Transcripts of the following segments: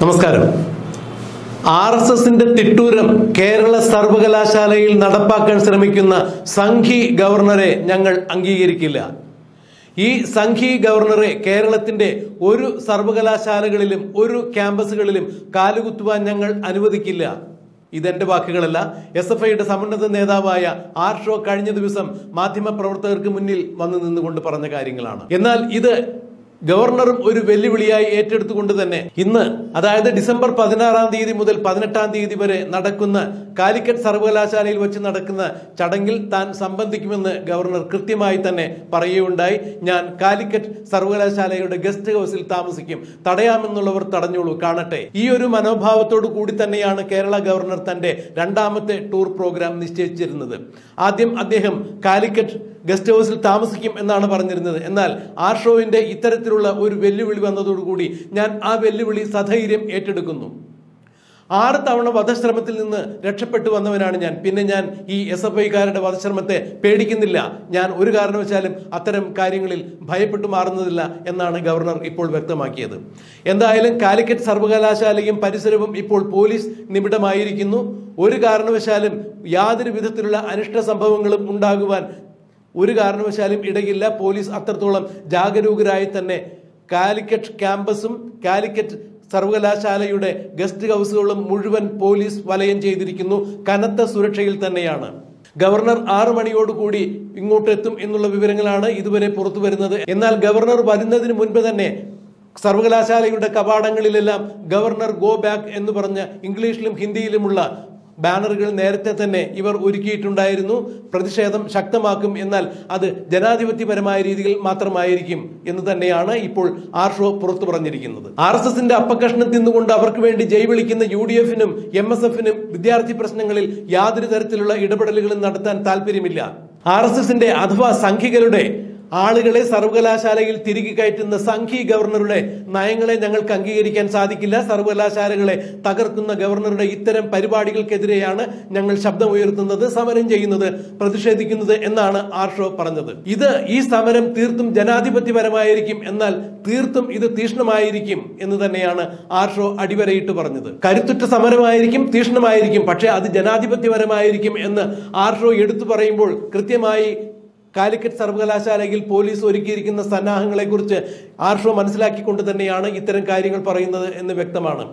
നമസ്കാരം R S എസിന്റെ തിട്ടൂരം കേരള സർവകലാശാലയിൽ നടപ്പാക്കാൻ ശ്രമിക്കുന്ന സംഘി ഗവർണറെ ഞങ്ങൾ അംഗീകരിക്കില്ല ഈ സംഘി ഗവർണറെ കേരളത്തിന്റെ ഒരു സർവകലാശാലകളിലും ഒരു ക്യാമ്പസുകളിലും കാലുകുത്തുവാൻ ഞങ്ങൾ അനുവദിക്കില്ല ഇതെന്റെ വാക്കുകളല്ല എസ് എഫ് ഐയുടെ സമുന്നത നേതാവായ ആർ ഷോ കഴിഞ്ഞ ദിവസം മാധ്യമപ്രവർത്തകർക്ക് മുന്നിൽ വന്നു നിന്നുകൊണ്ട് പറഞ്ഞ കാര്യങ്ങളാണ് എന്നാൽ ഇത് ഗവർണറും ഒരു വെല്ലുവിളിയായി ഏറ്റെടുത്തുകൊണ്ട് തന്നെ ഇന്ന് അതായത് ഡിസംബർ പതിനാറാം തീയതി മുതൽ പതിനെട്ടാം തീയതി വരെ നടക്കുന്ന കാലിക്കറ്റ് സർവകലാശാലയിൽ വെച്ച് നടക്കുന്ന ചടങ്ങിൽ താൻ സംബന്ധിക്കുമെന്ന് ഗവർണർ കൃത്യമായി തന്നെ പറയുകയുണ്ടായി ഞാൻ കാലിക്കറ്റ് സർവകലാശാലയുടെ ഗസ്റ്റ് ഹൗസിൽ താമസിക്കും തടയാമെന്നുള്ളവർ തടഞ്ഞോളൂ കാണട്ടെ ഈ ഒരു മനോഭാവത്തോടു കൂടി തന്നെയാണ് കേരള ഗവർണർ തന്റെ രണ്ടാമത്തെ ടൂർ പ്രോഗ്രാം നിശ്ചയിച്ചിരുന്നത് ആദ്യം അദ്ദേഹം കാലിക്കറ്റ് ഗസ്റ്റ് ഹൗസിൽ താമസിക്കും എന്നാണ് പറഞ്ഞിരുന്നത് എന്നാൽ ആർ ഷോവിന്റെ ഇത്തരത്തിലുള്ള ഒരു വെല്ലുവിളി വന്നതോടുകൂടി ഞാൻ ആ വെല്ലുവിളി സധൈര്യം ഏറ്റെടുക്കുന്നു ആറ് തവണ വധശ്രമത്തിൽ നിന്ന് രക്ഷപ്പെട്ടു വന്നവനാണ് ഞാൻ പിന്നെ ഞാൻ ഈ എസ് എഫ് ഐക്കാരുടെ വധശ്രമത്തെ പേടിക്കുന്നില്ല ഞാൻ ഒരു കാരണവശാലും അത്തരം കാര്യങ്ങളിൽ ഭയപ്പെട്ടു മാറുന്നതില്ല എന്നാണ് ഗവർണർ ഇപ്പോൾ വ്യക്തമാക്കിയത് എന്തായാലും കാലിക്കറ്റ് സർവകലാശാലയും പരിസരവും ഇപ്പോൾ പോലീസ് നിബിഡമായിരിക്കുന്നു ഒരു കാരണവശാലും യാതൊരു വിധത്തിലുള്ള അനിഷ്ട സംഭവങ്ങളും ഉണ്ടാകുവാൻ ഒരു കാരണവശാലും ഇടയില്ല പോലീസ് അത്രത്തോളം ജാഗരൂകരായി തന്നെ കാലിക്കറ്റ് ക്യാമ്പസും കാലിക്കറ്റ് സർവകലാശാലയുടെ ഗസ്റ്റ് ഹൗസുകളും മുഴുവൻ പോലീസ് വലയം ചെയ്തിരിക്കുന്നു കനത്ത സുരക്ഷയിൽ തന്നെയാണ് ഗവർണർ ആറു മണിയോടുകൂടി ഇങ്ങോട്ട് എത്തും എന്നുള്ള വിവരങ്ങളാണ് ഇതുവരെ പുറത്തു വരുന്നത് എന്നാൽ ഗവർണർ വരുന്നതിന് മുൻപ് തന്നെ സർവകലാശാലയുടെ കവാടങ്ങളിലെല്ലാം ഗവർണർ ഗോ ബാക്ക് എന്ന് പറഞ്ഞ ഇംഗ്ലീഷിലും ഹിന്ദിയിലുമുള്ള ബാനറുകൾ നേരത്തെ തന്നെ ഇവർ ഒരുക്കിയിട്ടുണ്ടായിരുന്നു പ്രതിഷേധം ശക്തമാക്കും എന്നാൽ അത് ജനാധിപത്യപരമായ രീതിയിൽ മാത്രമായിരിക്കും എന്ന് തന്നെയാണ് ഇപ്പോൾ ആർ ഷോ പുറത്തു പറഞ്ഞിരിക്കുന്നത് ആർ എസ് എസിന്റെ അപ്പകഷ്ണം തിന്നുകൊണ്ട് അവർക്ക് വേണ്ടി ജയ് വിളിക്കുന്ന യു ഡി എഫിനും എം എസ് എഫിനും വിദ്യാർത്ഥി പ്രശ്നങ്ങളിൽ യാതൊരു തരത്തിലുള്ള ഇടപെടലുകളും നടത്താൻ താല്പര്യമില്ല ആർ എസ് എസിന്റെ അഥവാ സംഘികളുടെ ആളുകളെ സർവകലാശാലയിൽ തിരികെ കയറ്റുന്ന സംഘി ഗവർണറുടെ നയങ്ങളെ ഞങ്ങൾക്ക് അംഗീകരിക്കാൻ സാധിക്കില്ല സർവകലാശാലകളെ തകർക്കുന്ന ഗവർണറുടെ ഇത്തരം പരിപാടികൾക്കെതിരെയാണ് ഞങ്ങൾ ശബ്ദമുയർത്തുന്നത് സമരം ചെയ്യുന്നത് പ്രതിഷേധിക്കുന്നത് എന്നാണ് ആർഷോ പറഞ്ഞത് ഇത് ഈ സമരം തീർത്തും ജനാധിപത്യപരമായിരിക്കും എന്നാൽ തീർത്തും ഇത് തീഷ്ണമായിരിക്കും എന്ന് തന്നെയാണ് ആർഷോ അടിവരയിട്ട് പറഞ്ഞത് കരുത്തുറ്റ സമരമായിരിക്കും തീഷ്ണമായിരിക്കും പക്ഷേ അത് ജനാധിപത്യപരമായിരിക്കും എന്ന് ആർഷോ എടുത്തു പറയുമ്പോൾ കൃത്യമായി കാലിക്കറ്റ് സർവകലാശാലയിൽ പോലീസ് ഒരുക്കിയിരിക്കുന്ന സന്നാഹങ്ങളെക്കുറിച്ച് ആർഷോ മനസ്സിലാക്കിക്കൊണ്ട് തന്നെയാണ് ഇത്തരം കാര്യങ്ങൾ പറയുന്നത് എന്ന് വ്യക്തമാണ്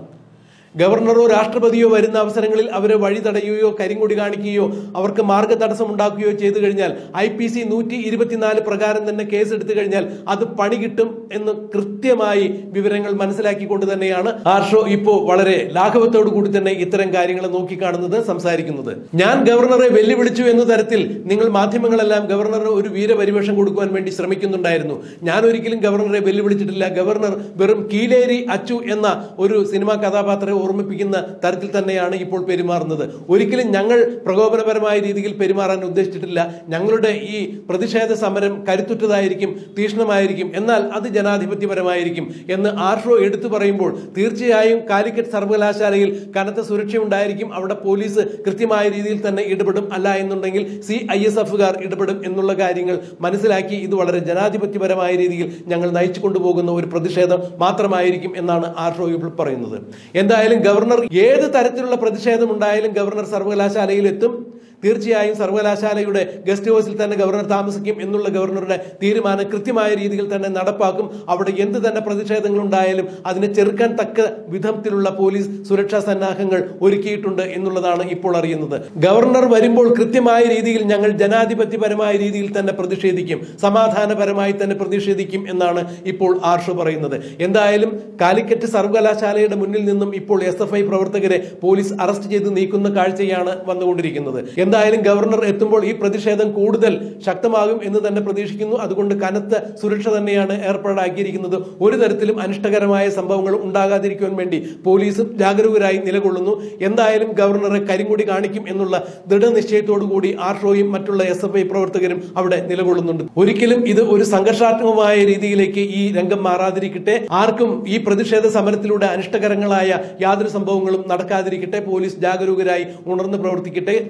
ഗവർണറോ രാഷ്ട്രപതിയോ വരുന്ന അവസരങ്ങളിൽ അവരെ വഴി തടയുകയോ കരിങ്കൊടി കാണിക്കുകയോ അവർക്ക് മാർഗ തടസ്സം ഉണ്ടാക്കുകയോ ചെയ്തു കഴിഞ്ഞാൽ ഐ പി സി നൂറ്റി ഇരുപത്തിനാല് പ്രകാരം തന്നെ കേസ് എടുത്തു കഴിഞ്ഞാൽ അത് പണി കിട്ടും എന്ന് കൃത്യമായി വിവരങ്ങൾ മനസ്സിലാക്കിക്കൊണ്ട് തന്നെയാണ് ആർഷോ ഇപ്പോ വളരെ ലാഘവത്തോടു കൂടി തന്നെ ഇത്തരം കാര്യങ്ങൾ നോക്കിക്കാണുന്നത് സംസാരിക്കുന്നത് ഞാൻ ഗവർണറെ വെല്ലുവിളിച്ചു എന്ന തരത്തിൽ നിങ്ങൾ മാധ്യമങ്ങളെല്ലാം ഗവർണറിന് ഒരു വീരപരിവേഷം കൊടുക്കുവാൻ വേണ്ടി ശ്രമിക്കുന്നുണ്ടായിരുന്നു ഞാൻ ഒരിക്കലും ഗവർണറെ വെല്ലുവിളിച്ചിട്ടില്ല ഗവർണർ വെറും കീലേരി അച്ചു എന്ന ഒരു സിനിമാ കഥാപാത്രത്തെ ഓർമ്മിപ്പിക്കുന്ന തരത്തിൽ തന്നെയാണ് ഇപ്പോൾ പെരുമാറുന്നത് ഒരിക്കലും ഞങ്ങൾ പ്രകോപനപരമായ രീതിയിൽ പെരുമാറാൻ ഉദ്ദേശിച്ചിട്ടില്ല ഞങ്ങളുടെ ഈ പ്രതിഷേധ സമരം കരുത്തുറ്റതായിരിക്കും തീഷ്ണമായിരിക്കും എന്നാൽ അത് ജനാധിപത്യപരമായിരിക്കും എന്ന് ആർഷോ എടുത്തു പറയുമ്പോൾ തീർച്ചയായും കാലിക്കറ്റ് സർവകലാശാലയിൽ കനത്ത സുരക്ഷ ഉണ്ടായിരിക്കും അവിടെ പോലീസ് കൃത്യമായ രീതിയിൽ തന്നെ ഇടപെടും അല്ല എന്നുണ്ടെങ്കിൽ സി ഐ എസ് എഫുകാർ ഇടപെടും എന്നുള്ള കാര്യങ്ങൾ മനസ്സിലാക്കി ഇത് വളരെ ജനാധിപത്യപരമായ രീതിയിൽ ഞങ്ങൾ നയിച്ചു കൊണ്ടുപോകുന്ന ഒരു പ്രതിഷേധം മാത്രമായിരിക്കും എന്നാണ് ആർഷോ ഇപ്പോൾ പറയുന്നത് എന്തായാലും ഗവർണർ ഏത് തരത്തിലുള്ള പ്രതിഷേധം ഉണ്ടായാലും ഗവർണർ സർവകലാശാലയിൽ എത്തും തീർച്ചയായും സർവകലാശാലയുടെ ഗസ്റ്റ് ഹൗസിൽ തന്നെ ഗവർണർ താമസിക്കും എന്നുള്ള ഗവർണറുടെ തീരുമാനം കൃത്യമായ രീതിയിൽ തന്നെ നടപ്പാക്കും അവിടെ എന്ത് തന്നെ പ്രതിഷേധങ്ങൾ ഉണ്ടായാലും അതിനെ ചെറുക്കാൻ തക്ക വിധത്തിലുള്ള പോലീസ് സുരക്ഷാ സന്നാഹങ്ങൾ ഒരുക്കിയിട്ടുണ്ട് എന്നുള്ളതാണ് ഇപ്പോൾ അറിയുന്നത് ഗവർണർ വരുമ്പോൾ കൃത്യമായ രീതിയിൽ ഞങ്ങൾ ജനാധിപത്യപരമായ രീതിയിൽ തന്നെ പ്രതിഷേധിക്കും സമാധാനപരമായി തന്നെ പ്രതിഷേധിക്കും എന്നാണ് ഇപ്പോൾ ആർഷോ പറയുന്നത് എന്തായാലും കാലിക്കറ്റ് സർവകലാശാലയുടെ മുന്നിൽ നിന്നും ഇപ്പോൾ എസ് എഫ് ഐ പ്രവർത്തകരെ പോലീസ് അറസ്റ്റ് ചെയ്ത് നീക്കുന്ന കാഴ്ചയാണ് വന്നുകൊണ്ടിരിക്കുന്നത് എന്തായാലും ഗവർണർ എത്തുമ്പോൾ ഈ പ്രതിഷേധം കൂടുതൽ ശക്തമാകും എന്ന് തന്നെ പ്രതീക്ഷിക്കുന്നു അതുകൊണ്ട് കനത്ത സുരക്ഷ തന്നെയാണ് ഏർപ്പാടാക്കിയിരിക്കുന്നത് ഒരു തരത്തിലും അനിഷ്ടകരമായ സംഭവങ്ങൾ ഉണ്ടാകാതിരിക്കുവാൻ വേണ്ടി പോലീസും ജാഗരൂകരായി നിലകൊള്ളുന്നു എന്തായാലും ഗവർണറെ കരിങ്കൊടി കാണിക്കും എന്നുള്ള ദൃഢനിശ്ചയത്തോടു കൂടി ആർഷോയും മറ്റുള്ള എസ് എഫ് ഐ പ്രവർത്തകരും അവിടെ നിലകൊള്ളുന്നുണ്ട് ഒരിക്കലും ഇത് ഒരു സംഘർഷാത്മകമായ രീതിയിലേക്ക് ഈ രംഗം മാറാതിരിക്കട്ടെ ആർക്കും ഈ പ്രതിഷേധ സമരത്തിലൂടെ അനിഷ്ടകരങ്ങളായ യാതൊരു സംഭവങ്ങളും നടക്കാതിരിക്കട്ടെ പോലീസ് ജാഗരൂകരായി ഉണർന്ന് പ്രവർത്തിക്കട്ടെ സത്വരമായ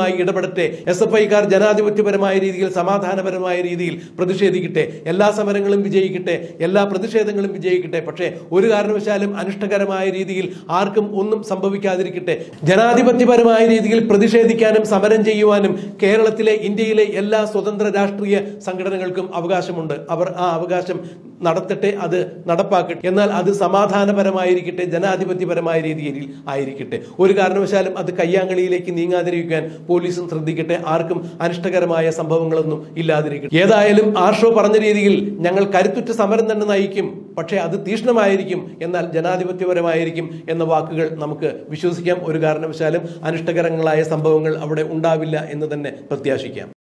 ശക്തമായി ഇടപെടട്ടെ എസ് എഫ് ഐക്കാർ ജനാധിപത്യപരമായ രീതിയിൽ സമാധാനപരമായ രീതിയിൽ പ്രതിഷേധിക്കട്ടെ എല്ലാ സമരങ്ങളും വിജയിക്കട്ടെ എല്ലാ പ്രതിഷേധങ്ങളും വിജയിക്കട്ടെ പക്ഷേ ഒരു കാരണവശാലും അനിഷ്ടകരമായ രീതിയിൽ ആർക്കും ഒന്നും സംഭവിക്കാതിരിക്കട്ടെ ജനാധിപത്യപരമായ രീതിയിൽ പ്രതിഷേധിക്കാനും സമരം ചെയ്യുവാനും കേരളത്തിലെ ഇന്ത്യയിലെ എല്ലാ സ്വതന്ത്ര രാഷ്ട്രീയ സംഘടനകൾക്കും അവകാശമുണ്ട് അവർ ആ അവകാശം നടത്തട്ടെ അത് നടപ്പാക്കട്ടെ എന്നാൽ അത് സമാധാനപരമായിരിക്കട്ടെ ജനാധിപത്യപരമായ രീതിയിൽ ആയിരിക്കട്ടെ ഒരു കാരണവശാലും അത് കയ്യാങ്കളിയിലേക്ക് നീങ്ങാതിരിക്കാൻ പോലീസും ശ്രദ്ധിക്കട്ടെ ആർക്കും അനിഷ്ടകരമായ സംഭവങ്ങളൊന്നും ഇല്ലാതിരിക്കട്ടെ ഏതായാലും ആർഷോ പറഞ്ഞ രീതിയിൽ ഞങ്ങൾ കരുത്തുറ്റ സമരം തന്നെ നയിക്കും പക്ഷേ അത് തീഷ്ണമായിരിക്കും എന്നാൽ ജനാധിപത്യപരമായിരിക്കും എന്ന വാക്കുകൾ നമുക്ക് വിശ്വസിക്കാം ഒരു കാരണവശാലും അനിഷ്ടകരങ്ങളായ സംഭവങ്ങൾ അവിടെ ഉണ്ടാവില്ല എന്ന് തന്നെ പ്രത്യാശിക്കാം